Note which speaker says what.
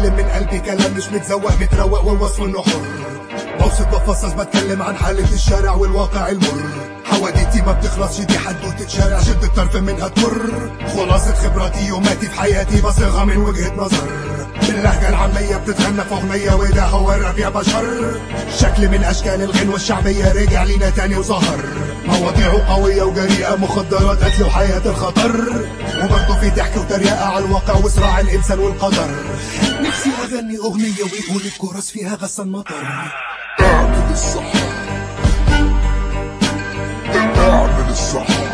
Speaker 1: بتكلم من قلبي كلام مش متزوق متروق والوصف انه حر بوصف بفصص بتكلم عن حالة الشارع والواقع المر حواديتي ما بتخلصش دي حدوتة شارع شد الطرف منها تمر خلاصة خبراتي يوماتي في حياتي بصيغها من وجهة نظر باللهجة العامية بتتغنى في أغنية وده هو الراب يا بشر شكل من أشكال الغنوة الشعبية رجع لينا تاني وظهر مواضيعه قوية وجريئة مخدرات قتل وحياة الخطر وبرضه في ضحك وتريقة على الواقع وصراع الإنسان والقدر نفسي أغني أغنية ويقول الكورس فيها غسان مطر
Speaker 2: اعمل الصح اعمل الصح